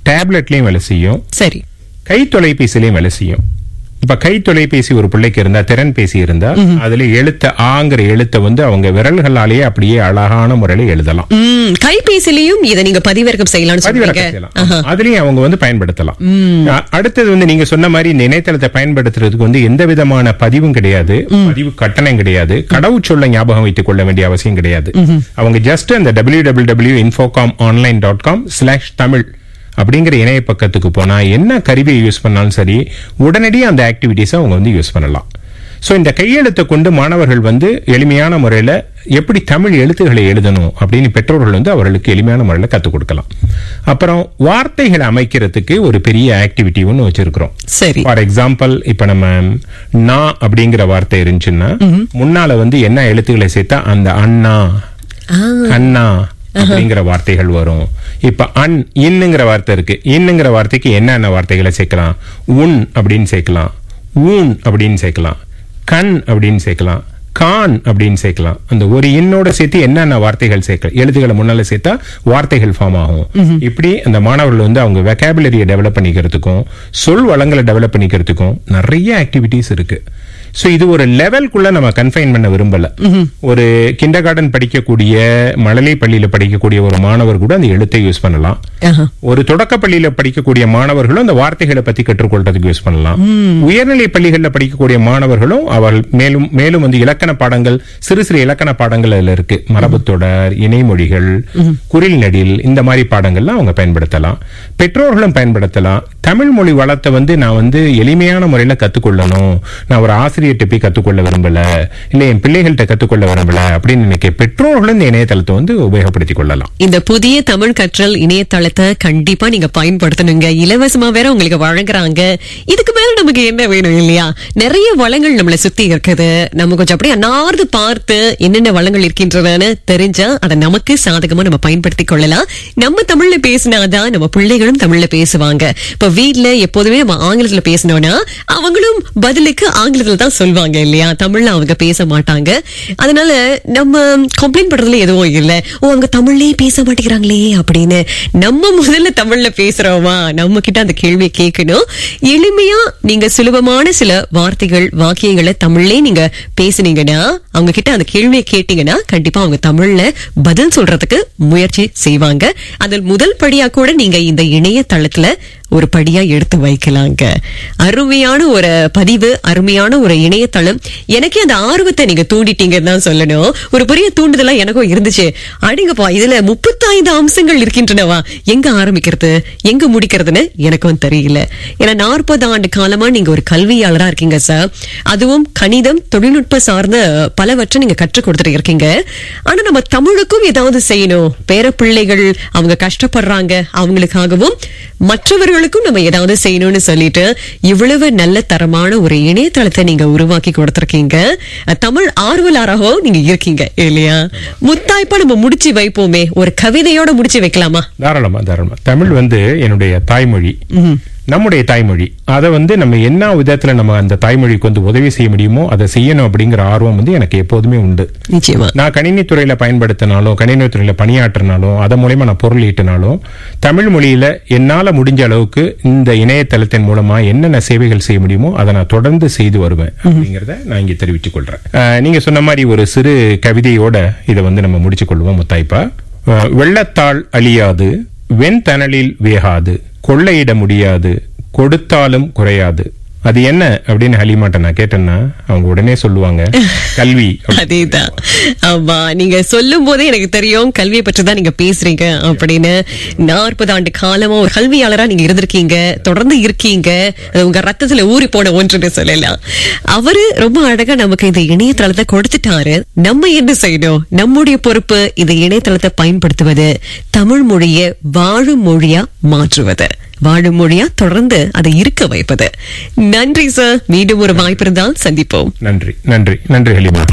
டேப்லெட்லயும் வேலை செய்யும் சரி கை தொலைபேசிலையும் வேலை செய்யும் இப்ப கை தொலைபேசி ஒரு பிள்ளைக்கு இருந்தா திறன் பேசி இருந்தா அதுல எழுத்த ஆங்கிற எழுத்தை வந்து அவங்க விரல்களாலேயே அப்படியே அழகான முறையில எழுதலாம் ம் கைபேசிலையும் இதை நீங்க பதிவிறக்கம் செய்யலாம்னு பதிவிறக்கம் சொல்றீங்க செய்யலாம் அதுலயும் அவங்க வந்து பயன்படுத்தலாம் அ- அடுத்தது வந்து நீங்க சொன்ன மாதிரி இந்த இணையதளத்தை பயன்படுத்துறதுக்கு வந்து எந்த விதமான பதிவும் கிடையாது பதிவு கட்டணம் கிடையாது கடவுச்சொல்ல ஞாபகம் வைத்துக் கொள்ள வேண்டிய அவசியம் கிடையாது அவங்க ஜஸ்ட் அந்த W W W infocom online dot com slash Tamil அப்படிங்கிற இணைய பக்கத்துக்கு போனா என்ன கருவியை யூஸ் பண்ணாலும் சரி உடனடியாக அந்த ஆக்டிவிட்டிஸை அவங்க வந்து யூஸ் பண்ணலாம் சோ இந்த கையெழுத்தை கொண்டு மாணவர்கள் வந்து எளிமையான முறையில எப்படி தமிழ் எழுத்துக்களை எழுதணும் அப்படின்னு பெற்றோர்கள் வந்து அவர்களுக்கு எளிமையான முறையில கத்துக் கொடுக்கலாம் அப்புறம் வார்த்தைகளை அமைக்கிறதுக்கு ஒரு பெரிய ஆக்டிவிட்டி ஒன்று வச்சிருக்கிறோம் சரி ஃபார் எக்ஸாம்பிள் இப்ப நம்ம நா அப்படிங்கிற வார்த்தை இருந்துச்சுன்னா முன்னால வந்து என்ன எழுத்துக்களை சேர்த்தா அந்த அண்ணா ஆ, அண்ணா அப்படிங்கிற வார்த்தைகள் வரும் இப்ப அன் இன்னுங்கிற வார்த்தை இருக்கு இன்னுங்கிற வார்த்தைக்கு என்னென்ன வார்த்தைகளை சேர்க்கலாம் உன் அப்படின்னு சேர்க்கலாம் ஊன் அப்படின்னு சேர்க்கலாம் கண் அப்படின்னு சேர்க்கலாம் கான் அப்படின்னு சேர்க்கலாம் அந்த ஒரு இன்னோட சேர்த்து என்னென்ன வார்த்தைகள் சேர்க்கலாம் எழுத்துக்களை முன்னால சேர்த்தா வார்த்தைகள் ஃபார்ம் ஆகும் இப்படி அந்த மாணவர்கள் வந்து அவங்க வெக்காபுலரியை டெவலப் பண்ணிக்கிறதுக்கும் சொல் வளங்களை டெவலப் பண்ணிக்கிறதுக்கும் நிறைய ஆக்டிவிட்டிஸ் இருக்கு சோ இது ஒரு லெவல்குள்ள நம்ம கன்ஃபைன் பண்ண விரும்பல ஒரு கிண்டர் கார்டன் படிக்கக்கூடிய மழலை பள்ளியில படிக்கக்கூடிய ஒரு மாணவர் கூட அந்த எழுத்தை யூஸ் பண்ணலாம் ஆஹா. ஒரு தொடக்க பள்ளியில படிக்கக்கூடிய மாணவர்களும் அந்த வார்த்தைகளை பத்தி கற்றுக்கொள்றதுக்கு யூஸ் பண்ணலாம் உயர்நிலை பள்ளிகளில் படிக்கக்கூடிய மாணவர்களும் அவர்கள் மேலும் மேலும் வந்து இலக்கண பாடங்கள் சிறு சிறு இலக்கண பாடங்கள் அதுல இருக்கு மரபுத்தொடர் இணைமொழிகள் குரில் நெடில் இந்த மாதிரி பாடங்கள்லாம் அவங்க பயன்படுத்தலாம் பெற்றோர்களும் பயன்படுத்தலாம் தமிழ் மொழி வளத்தை வந்து நான் வந்து எளிமையான முறையில கத்துக்கொள்ளணும் நான் ஒரு ஆசிரியர்கிட்ட போய் கத்துக்கொள்ள விரும்பல இல்ல என் பிள்ளைகள்கிட்ட கத்துக்கொள்ள விரும்பல அப்படின்னு நினைக்க பெற்றோர்களும் இந்த இணையதளத்தை வந்து உபயோகப்படுத்திக் கொள்ளலாம் இந்த புதிய தமிழ் கற்றல் இணையதளத்தை கண்டிப்பா நீங்க பயன்படுத்தணுங்க இலவசமா வேற உங்களுக்கு வழங்குறாங்க இதுக்கு மேல நமக்கு என்ன வேணும் இல்லையா நிறைய வளங்கள் நம்மளை சுத்தி இருக்குது நம்ம கொஞ்சம் அப்படியே அன்னார்ந்து பார்த்து என்னென்ன வளங்கள் இருக்கின்றனன்னு தெரிஞ்சா அதை நமக்கு சாதகமா நம்ம பயன்படுத்தி கொள்ளலாம் நம்ம தமிழ்ல பேசினாதான் நம்ம பிள்ளைகளும் தமிழ்ல பேசுவாங்க இப்ப வீட்ல எப்போதுமே நம்ம ஆங்கிலத்துல பேசினோம்னா அவங்களும் பதிலுக்கு ஆங்கிலத்துல தான் சொல்வாங்க இல்லையா தமிழ்ல அவங்க பேச மாட்டாங்க அதனால நம்ம கம்ப்ளைண்ட் பண்றதுல எதுவும் இல்ல ஓ அவங்க தமிழ்லயே பேச மாட்டேங்கிறாங்களே அப்படின்னு நம்ம முதல்ல தமிழ்ல பேசுறோமா நம்ம கிட்ட அந்த கேள்வியை கேட்கணும் எளிமையா நீங்க சுலபமான சில வார்த்தைகள் வாக்கியங்களை தமிழ்லயே நீங்க பேசுனீங்கன்னா அவங்க கிட்ட அந்த கேள்வியை கேட்டீங்கன்னா கண்டிப்பா அவங்க தமிழ்ல பதில் சொல்றதுக்கு முயற்சி செய்வாங்க அதில் முதல் படியா கூட நீங்க இந்த இணையதளத்துல ஒரு படியா எடுத்து வைக்கலாங்க அருமையான ஒரு பதிவு அருமையான ஒரு இணையதளம் எனக்கே அந்த ஆர்வத்தை நீங்க தூண்டிட்டீங்கன்னு தான் சொல்லணும் ஒரு பெரிய தூண்டுதலா எனக்கும் இருந்துச்சு அடிங்கப்பா இதுல முப்பத்தைந்து அம்சங்கள் இருக்கின்றனவா எங்க ஆரம்பிக்கிறது எங்க முடிக்கிறதுன்னு எனக்கும் தெரியல ஏன்னா நாற்பது ஆண்டு காலமா நீங்க ஒரு கல்வியாளரா இருக்கீங்க சார் அதுவும் கணிதம் தொழில்நுட்ப சார்ந்த பலவற்றை நீங்க கற்றுக் கொடுத்துட்டு இருக்கீங்க ஆனா நம்ம தமிழுக்கும் ஏதாவது செய்யணும் பேர பிள்ளைகள் அவங்க கஷ்டப்படுறாங்க அவங்களுக்காகவும் மற்றவர்களுக்கும் நம்ம ஏதாவது செய்யணும்னு சொல்லிட்டு இவ்வளவு நல்ல தரமான ஒரு இணையதளத்தை நீங்க உருவாக்கி கொடுத்திருக்கீங்க அஹ், தமிழ் ஆர்வலராகவும் நீங்க இருக்கீங்க இல்லையா முத்தாய்ப்பா நம்ம முடிச்சு வைப்போமே ஒரு கவிதையோட முடிச்சு வைக்கலாமா தாராளமா தாராளமா தமிழ் வந்து என்னுடைய தாய்மொழி நம்முடைய தாய்மொழி அதை வந்து நம்ம என்ன விதத்துல நம்ம அந்த தாய்மொழிக்கு வந்து உதவி செய்ய முடியுமோ அதை செய்யணும் அப்படிங்கிற ஆர்வம் வந்து எனக்கு எப்போதுமே உண்டு நிச்சயமா நான் கணினி துறையில பயன்படுத்தினாலும் கணினி துறையில பணியாற்றினாலும் அதன் மூலயமா நான் பொருள் ஈட்டினாலும் தமிழ் மொழியில என்னால முடிஞ்ச அளவுக்கு இந்த இணையதளத்தின் மூலமா என்னென்ன சேவைகள் செய்ய முடியுமோ அதை நான் தொடர்ந்து செய்து வருவேன் அப்படிங்கறத நான் இங்க தெரிவித்துக் கொள்றேன் அஹ், நீங்க சொன்ன மாதிரி ஒரு சிறு கவிதையோட இதை வந்து நம்ம முடிச்சுக் கொள்வோம் முத்தாய்ப்பா அஹ், வெள்ளத்தாள் அழியாது வெண்தணலில் வேகாது கொள்ளையிட முடியாது கொடுத்தாலும் குறையாது அது என்ன அப்படின்னு ஹலிமாட்ட நான் கேட்டேன்னா அவங்க உடனே சொல்லுவாங்க கல்வி அப்படி. அதேதான் ஆமா நீங்க சொல்லும் போதே எனக்கு தெரியும் கல்வியை பற்றி தான் நீங்க பேசுறீங்க அப்படின்னு நாற்பது ஆண்டு காலமா ஒரு கல்வியாளரா நீங்க இருந்திருக்கீங்க தொடர்ந்து இருக்கீங்க அது உங்க ரத்தத்துல ஊறி போன ஒன்றுன்னு சொல்லலாம் அவரு ரொம்ப அழகா நமக்கு இந்த இணையதளத்தை கொடுத்துட்டாரு நம்ம என்ன செய்யணும் நம்முடைய பொறுப்பு இந்த இணையதளத்தை பயன்படுத்துவது தமிழ் மொழியை வாழும் மொழியா மாற்றுவது வாழும் மொழியா தொடர்ந்து அதை இருக்க வைப்பது நன்றி சார் மீண்டும் ஒரு வாய்ப்பு இருந்தால் சந்திப்போம் நன்றி நன்றி நன்றி ஹலிமா